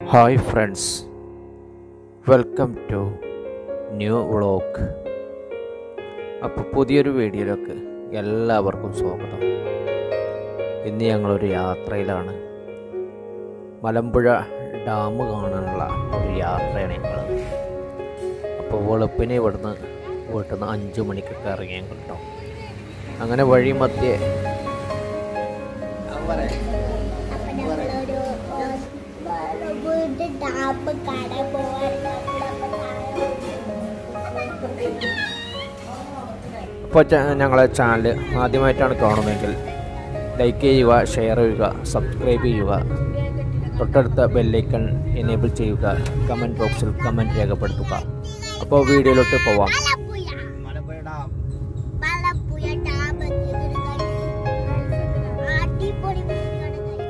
Hi friends welcome to new vlog അപ്പോൾ പുതിയൊരു വീഡിയോയിലേക്ക് എല്ലാവർക്കും സ്വാഗതം ഇന്ന് ഞങ്ങളൊരു യാത്രയിലാണ് മലമ്പുഴ ഡാം കാണാനുള്ള ഒരു യാത്രയാണ് ഞങ്ങൾ അപ്പോൾ വെളുപ്പിനെ ഇവിടുന്ന് വീട്ടിൽ നിന്ന് അഞ്ച് മണിക്കൊക്കെ ഇറങ്ങിയാൽ കേട്ടോ അങ്ങനെ വഴി മധ്യേ വീട് ഡാപ്പ് കട പോവാൻ അപ്പോൾ ഞങ്ങളെ ചാനൽ ആദ്യമായിട്ടാണ് കാണുന്നതെങ്കിൽ ലൈക്ക് ചെയ്യുക ഷെയർ ചെയ്യുക സബ്സ്ക്രൈബ് ചെയ്യുക തൊട്ടടുത്ത ബെല്ലൈക്കൺ എനേബിൾ ചെയ്യുക കമൻറ്റ് ബോക്സിൽ കമൻറ്റ് രേഖപ്പെടുത്തുക അപ്പോൾ വീഡിയോയിലോട്ട് പോവാം മലപ്പുഴ മലപ്പുഴ ഡാം എത്തിയിട്ടുണ്ട് guys. അടിപൊളി വീടാണ് guys.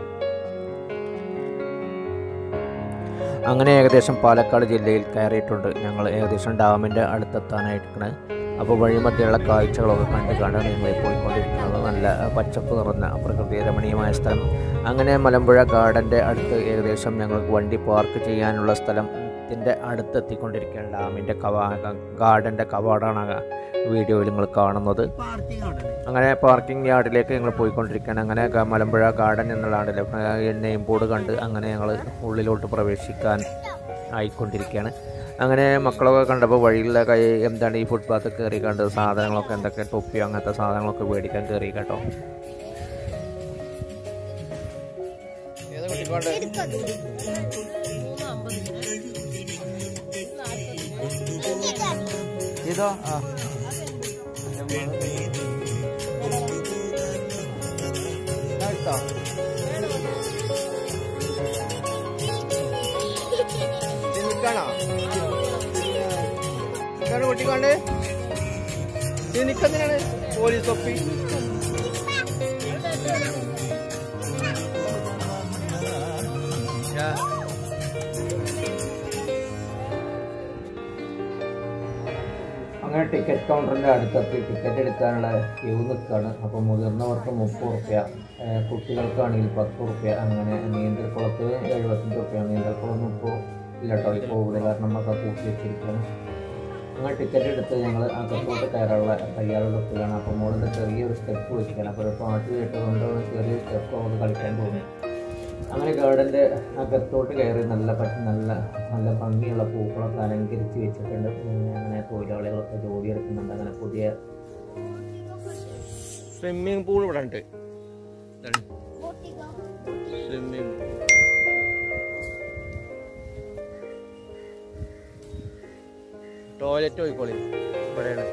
അങ്ങനെ ഏകദേശം പാലക്കാട് ജില്ലയിൽ കയറിയിട്ടുണ്ട് ഞങ്ങൾ ഏകദേശം ഡാമിൻ്റെ അടുത്തെത്താനായിട്ടാണ് അപ്പോൾ വഴിമധ്യയുള്ള കാഴ്ചകളൊക്കെ കണ്ട് കണ്ടാണ് ഞങ്ങൾ പോയിക്കൊണ്ടിരിക്കുന്നത് നല്ല പച്ചപ്പ് നിറഞ്ഞ പ്രകൃതി രമണീയമായ സ്ഥലം അങ്ങനെ മലമ്പുഴ ഗാർഡൻ്റെ അടുത്ത് ഏകദേശം ഞങ്ങൾക്ക് വണ്ടി പാർക്ക് ചെയ്യാനുള്ള സ്ഥലത്തിൻ്റെ അടുത്ത് എത്തിക്കൊണ്ടിരിക്കുകയാണ് ഡാമിൻ്റെ കവാ ഗാർഡൻ്റെ കവാടാണ് വീഡിയോയിൽ നിങ്ങൾ കാണുന്നത് അങ്ങനെ പാർക്കിംഗ് യാർഡിലേക്ക് ഞങ്ങൾ പോയിക്കൊണ്ടിരിക്കുകയാണ് അങ്ങനെ ഗ- മലമ്പുഴ ഗാർഡൻ എന്നുള്ളതാണ് നെയിം ബോർഡ് കണ്ട് അങ്ങനെ ഞങ്ങൾ ഉള്ളിലോട്ട് പ്രവേശിക്കാൻ ആയിക്കൊണ്ടിരിക്കുകയാണ് അങ്ങനെ മക്കളൊക്കെ കണ്ടപ്പോൾ വഴിയിലെ കൈ എന്താണ് ഈ ഫുട്പാത്ത് കയറി കണ്ട് സാധനങ്ങളൊക്കെ എന്തൊക്കെ തൊപ്പിയോ അങ്ങനത്തെ സാധനങ്ങളൊക്കെ മേടിക്കാൻ കയറി കേട്ടോ ഇതോ ആ പൊട്ടിക്കാണ്ട് നിക്കെന്തിനാണ് പോലീസ് തൊപ്പി അങ്ങനെ ടിക്കറ്റ് കൗണ്ടറിൻ്റെ അടുത്തെത്തി ടിക്കറ്റ് എടുക്കാനുള്ള ക്യൂ നിൽക്കുകയാണ് അപ്പോൾ മുതിർന്നവർക്ക് മുപ്പത് റുപ്യ കുട്ടികൾക്കാണെങ്കിൽ പത്ത് റുപ്യ അങ്ങനെ നീന്തൽക്കുളത്ത് എഴുപത്തഞ്ച് റുപ്യ നീന്തൽക്കുളമൊന്നും ഇപ്പോൾ ഇല്ല കേട്ടോ ഇപ്പോൾ ഇവിടെ കാരണം നമ്മളൊക്കെ കൂട്ടി വെച്ചിരിക്കുകയാണ് അങ്ങനെ ടിക്കറ്റ് എടുത്ത് ഞങ്ങൾ അകത്തോട്ട് കയറാനുള്ള തയ്യാറെടുപ്പിലാണ് അപ്പോൾ മുകളിൽ ചെറിയൊരു സ്റ്റെപ്പ് വെച്ചിരിക്കുകയാണ് അപ്പോൾ ഒരു പാട്ട് കേട്ടതുകൊണ്ട് ചെറിയൊരു സ്റ്റെപ്പ് അവിടെ കളിക്കാൻ തോന്നി അങ്ങനെ ഗാർഡൻ്റെ അകത്തോട്ട് കയറി നല്ല പറ്റി നല്ല നല്ല ഭംഗിയുള്ള പൂക്കളൊക്കെ അലങ്കരിച്ച് വെച്ചിട്ടുണ്ട് പിന്നെ അങ്ങനെ തൊഴിലാളികളൊക്കെ ജോലി എടുക്കുന്നുണ്ട് അങ്ങനെ പുതിയ സ്വിമ്മിംഗ് പൂൾ ഇവിടെ ഉണ്ട് സ്വിമ്മിംഗ് ടോയ്ലറ്റ് പോയിക്കോളി ഇവിടെയാണ്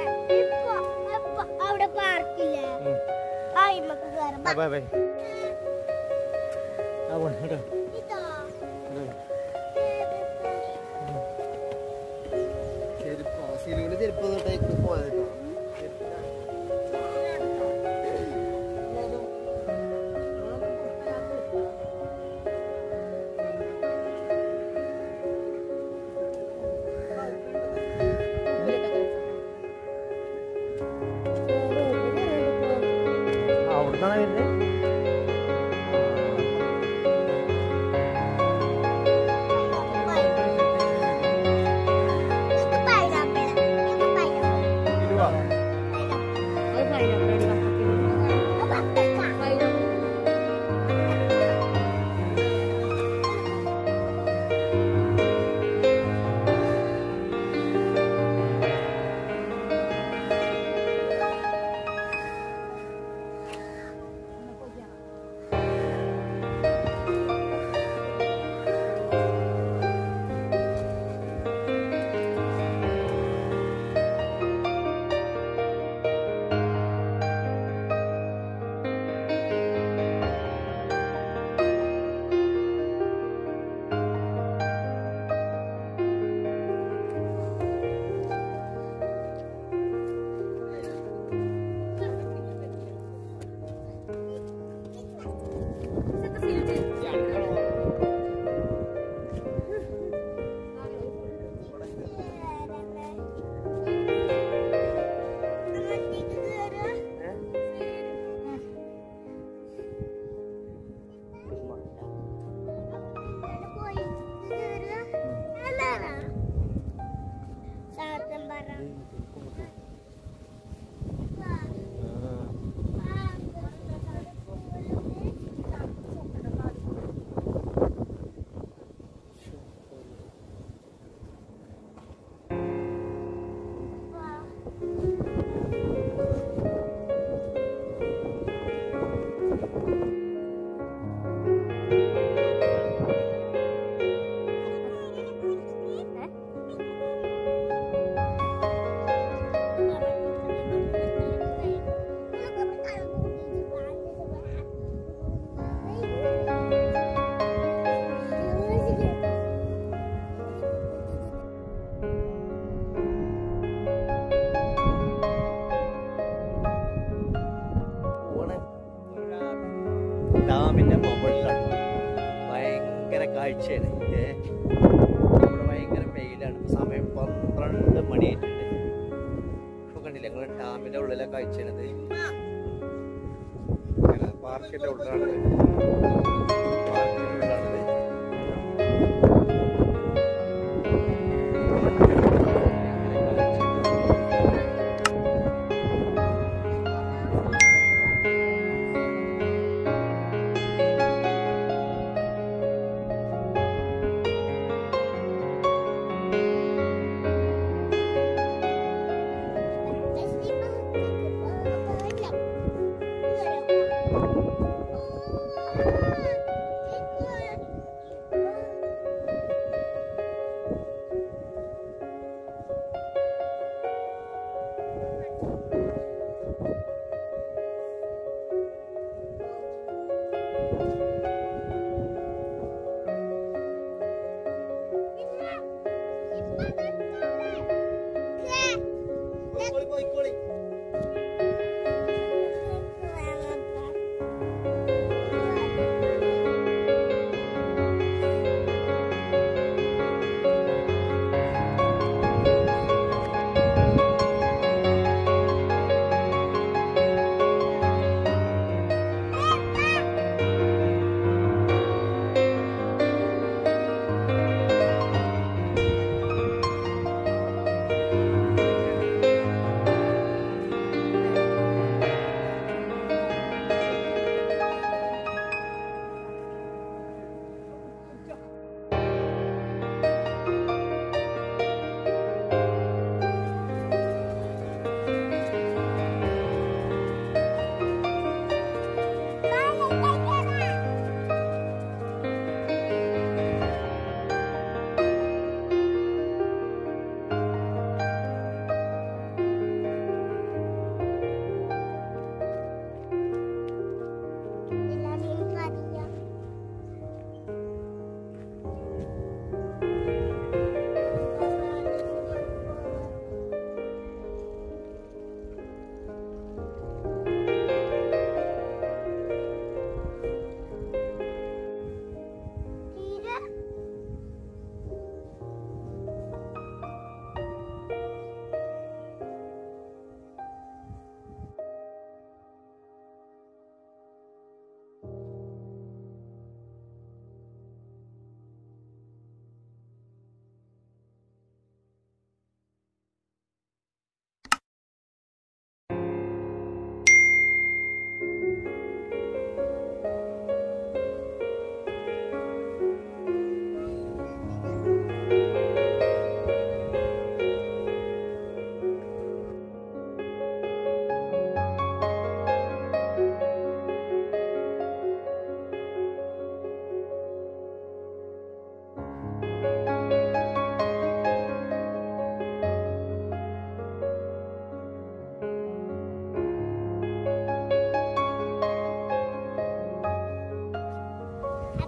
ആ, ഇമ്മക്ക് കേറാം. ബൈ ബൈ ആ പോണേ കേട്ടോ Ito. ചെരുപ്പോ സിലുവിന്റെ ചെരുപ്പ് തൊട്ടേക്ക് പോയത് കേട്ടോ അവിടുന്നാണ് വരുന്നത് Ito pineapple. Ito pineapple. സിലുവാ Apa teka? പോണ് ഡാമിന്റെ മുകളിലാണ് ഭയങ്കര കാഴ്ചയാണ് ഏ ഇവിടെ ഭയങ്കര വെയിലാണ് ഇപ്പൊ സമയം പന്ത്രണ്ട് മണിയായിട്ടുണ്ട് ഇപ്പൊ കണ്ടില്ല ഞങ്ങൾ ഡാമിന്റെ ഉള്ളിലെ കാഴ്ചയാണിത് പാർക്കിന്റെ ഉള്ളിലാണ് പാർക്കിന്റെ ഉള്ളിലാണിത് Terus di bawah banyak.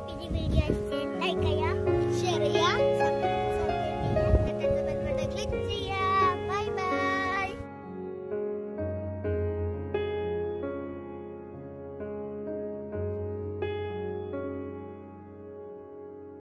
ഈ വീഡിയോ ലൈക്ക് ചെയ്യുക ഷെയർ ചെയ്യുക